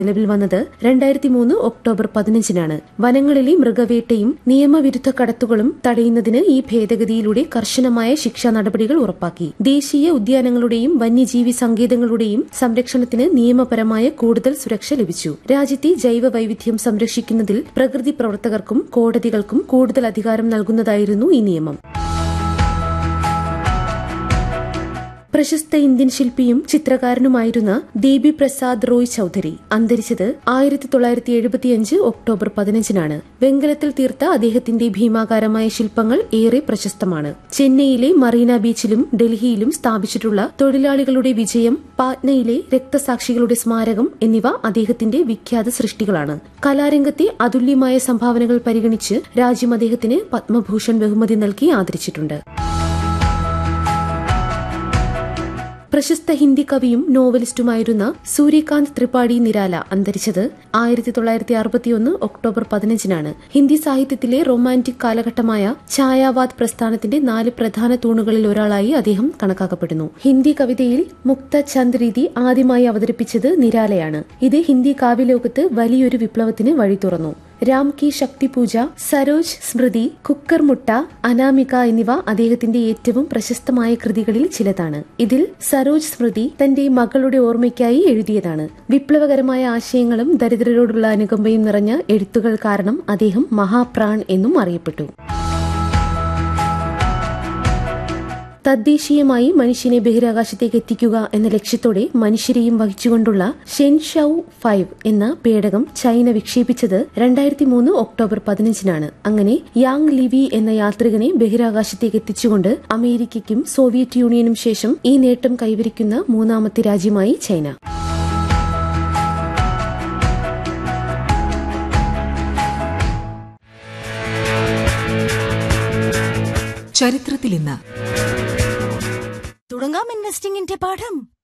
നിലവിൽ വന്നത് രണ്ടായിരത്തി മൂന്ന് ഒക്ടോബർ പതിനഞ്ചിനാണ് വനങ്ങളിലെ മൃഗവേട്ടയും നിയമവിരുദ്ധ കടത്തുകളും തടയുന്നതിന് ഈ ഭേദഗതിയിലൂടെ കർശനമായ ശിക്ഷാ നടപടികൾ ഉറപ്പാക്കി ദേശീയ ഉദ്യാനങ്ങളുടെയും വന്യജീവി സങ്കേതങ്ങളുടെയും സംരക്ഷണത്തിന് നിയമപരമായ കൂടുതൽ സുരക്ഷ ലഭിച്ചു രാജ്യത്തെ ജൈവ വൈവിധ്യം സംരക്ഷിക്കുന്നതിൽ പ്രകൃതി പ്രവർത്തകർക്കും കോടതികൾക്കും കൂടുതൽ അധികാരം നൽകുന്നതായിരുന്നു ഈ നിയമം പ്രശസ്ത ഇന്ത്യൻ ശില്പിയും ചിത്രകാരനുമായിരുന്ന ദേബി പ്രസാദ് റോയ് ചൌധരി അന്തരിച്ചത് ആയിരത്തി തൊള്ളായിരത്തി എഴുപത്തിയഞ്ച് ഒക്ടോബർ പതിനഞ്ചിനാണ് വെങ്കലത്തിൽ തീർത്ത അദ്ദേഹത്തിന്റെ ഭീമാകാരമായ ശില്പങ്ങൾ ഏറെ പ്രശസ്തമാണ് ചെന്നൈയിലെ മറീന ബീച്ചിലും ഡൽഹിയിലും സ്ഥാപിച്ചിട്ടുള്ള തൊഴിലാളികളുടെ വിജയം പാറ്റ്നയിലെ രക്തസാക്ഷികളുടെ സ്മാരകം എന്നിവ അദ്ദേഹത്തിന്റെ വിഖ്യാത സൃഷ്ടികളാണ് കലാരംഗത്തെ അതുല്യമായ സംഭാവനകൾ പരിഗണിച്ച് രാജ്യം അദ്ദേഹത്തിന് പത്മഭൂഷൺ ബഹുമതി നൽകി ആദരിച്ചിട്ടുണ്ട് പ്രശസ്ത ഹിന്ദി കവിയും നോവലിസ്റ്റുമായിരുന്ന സൂര്യകാന്ത് ത്രിപാഠി നിരാല അന്തരിച്ചത് ആയിരത്തി തൊള്ളായിരത്തി അറുപത്തിയൊന്ന് ഒക്ടോബർ പതിനഞ്ചിനാണ് ഹിന്ദി സാഹിത്യത്തിലെ റൊമാന്റിക് കാലഘട്ടമായ ഛായാവാദ് പ്രസ്ഥാനത്തിന്റെ നാല് പ്രധാന തൂണുകളിൽ ഒരാളായി അദ്ദേഹം കണക്കാക്കപ്പെടുന്നു ഹിന്ദി കവിതയിൽ മുക്ത ചന്ദ് രീതി ആദ്യമായി അവതരിപ്പിച്ചത് നിരാലയാണ് ഇത് ഹിന്ദി കാവ്യലോകത്ത് വലിയൊരു വിപ്ലവത്തിന് വഴി തുറന്നു രാം കി ശക്തി പൂജ സരോജ് സ്മൃതി കുക്കർ മുട്ട അനാമിക എന്നിവ അദ്ദേഹത്തിന്റെ ഏറ്റവും പ്രശസ്തമായ കൃതികളിൽ ചിലതാണ് ഇതിൽ സരോജ് സ്മൃതി തന്റെ മകളുടെ ഓർമ്മയ്ക്കായി എഴുതിയതാണ് വിപ്ലവകരമായ ആശയങ്ങളും ദരിദ്രരോടുള്ള അനുകമ്പയും നിറഞ്ഞ എഴുത്തുകൾ കാരണം അദ്ദേഹം മഹാപ്രാൺ എന്നും അറിയപ്പെട്ടു തദ്ദേശീയമായി മനുഷ്യനെ ബഹിരാകാശത്തേക്ക് എത്തിക്കുക എന്ന ലക്ഷ്യത്തോടെ മനുഷ്യരെയും വഹിച്ചുകൊണ്ടുള്ള ഷെൻഷൌ ഫൈവ് എന്ന പേടകം ചൈന വിക്ഷേപിച്ചത് രണ്ടായിരത്തി മൂന്ന് ഒക്ടോബർ പതിനഞ്ചിനാണ് അങ്ങനെ യാങ് ലിവി എന്ന യാത്രികനെ ബഹിരാകാശത്തേക്ക് എത്തിച്ചുകൊണ്ട് അമേരിക്കയ്ക്കും സോവിയറ്റ് യൂണിയനും ശേഷം ഈ നേട്ടം കൈവരിക്കുന്ന മൂന്നാമത്തെ രാജ്യമായി ചൈന ചരിത്രത്തിൽ ഇന്ന് തുടങ്ങാം ഇൻവെസ്റ്റിംഗിന്റെ പാഠം